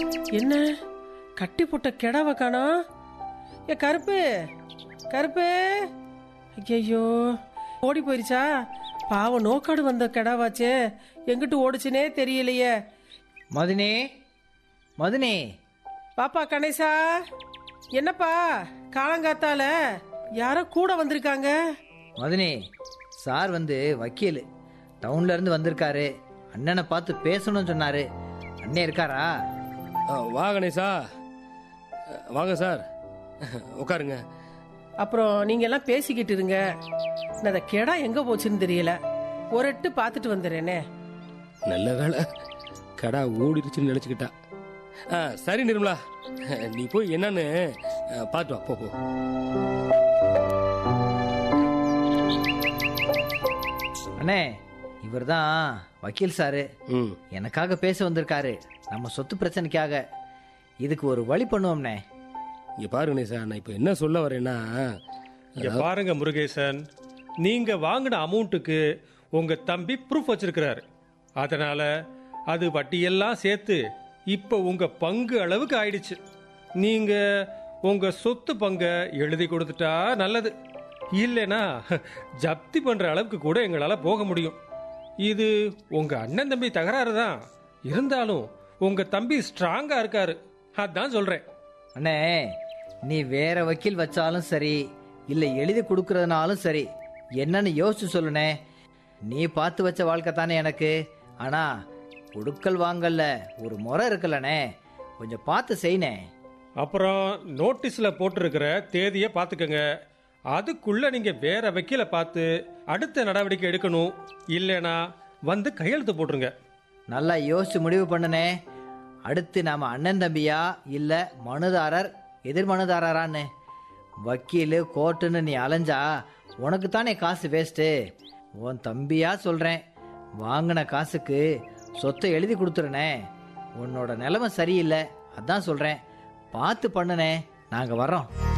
என்ன கட்டி போட்ட கிடாவ காணோம் ஏ கருப்பு கருப்பு ஐயோ ஓடி போயிருச்சா பாவம் நோக்காடு வந்த கிடாவாச்சே எங்கிட்டு ஓடுச்சுனே தெரியலையே மதுனே மதுனே பாப்பா கணேசா என்னப்பா காலங்காத்தால யாரோ கூட வந்திருக்காங்க மதுனே சார் வந்து வக்கீல் டவுன்ல இருந்து வந்திருக்காரு அண்ணனை பார்த்து பேசணும்னு சொன்னாரு அண்ணே இருக்காரா ஆ, வா கணேசா அ, வாங்க சார் உட்காருங்க அப்புறம் நீங்க எல்லாம் பேசிக்கிட்டு இருங்க நான் அந்த கெடா எங்க போச்சுன்னு தெரியல ஒரு எட்டு பார்த்துட்டு வந்துடுறேனே நல்ல வேலை கடா ஓடிடுச்சுன்னு நினச்சிக்கிட்டா ஆ சரி நிர்மலா நீ போய் என்னன்னு அ, பார்த்து வா போ போ அண்ணே இவர்தான் வக்கீல் சாரு ம் எனக்காக பேச வந்திருக்காரு நம்ம சொத்து பிரச்சனைக்காக இதுக்கு ஒரு வழி பண்ணுவோம்னே இங்கே பாரு கணேசா நான் இப்போ என்ன சொல்ல வரேன்னா இங்க பாருங்க முருகேசன் நீங்க வாங்கின அமௌண்ட்டுக்கு உங்க தம்பி ப்ரூஃப் வச்சிருக்கிறாரு அதனால அது வட்டியெல்லாம் சேர்த்து இப்ப உங்க பங்கு அளவுக்கு ஆயிடுச்சு நீங்க உங்க சொத்து பங்கை எழுதி கொடுத்துட்டா நல்லது இல்லைனா ஜப்தி பண்ற அளவுக்கு கூட எங்களால போக முடியும் இது உங்க அண்ணன் தம்பி தகராறு தான் இருந்தாலும் உங்க தம்பி ஸ்ட்ராங்கா இருக்காரு அதான் சொல்றேன் அண்ணே நீ வேற வக்கீல் வச்சாலும் சரி இல்லை எழுதி கொடுக்கறதுனாலும் சரி என்னன்னு யோசிச்சு சொல்லுனே நீ பார்த்து வச்ச வாழ்க்கை தானே எனக்கு ஆனா கொடுக்கல் வாங்கல்ல ஒரு முறை இருக்குல்லண்ணே கொஞ்சம் பார்த்து செய்யணே அப்புறம் நோட்டீஸ்ல போட்டிருக்கிற தேதியை பார்த்துக்கங்க அதுக்குள்ள நீங்க வேற வக்கீல பார்த்து அடுத்த நடவடிக்கை எடுக்கணும் இல்லைனா வந்து கையெழுத்து போட்டுருங்க நல்லா யோசிச்சு முடிவு பண்ணுனே அடுத்து நாம அண்ணன் தம்பியா இல்ல மனுதாரர் எதிர் மனுதாரரான்னு வக்கீலு கோர்ட்டுன்னு நீ அலைஞ்சா உனக்கு தானே காசு வேஸ்ட்டு உன் தம்பியா சொல்றேன் வாங்கின காசுக்கு சொத்தை எழுதி கொடுத்துருனே உன்னோட நிலைமை சரியில்லை அதான் சொல்றேன் பார்த்து பண்ணுனே நாங்க வர்றோம்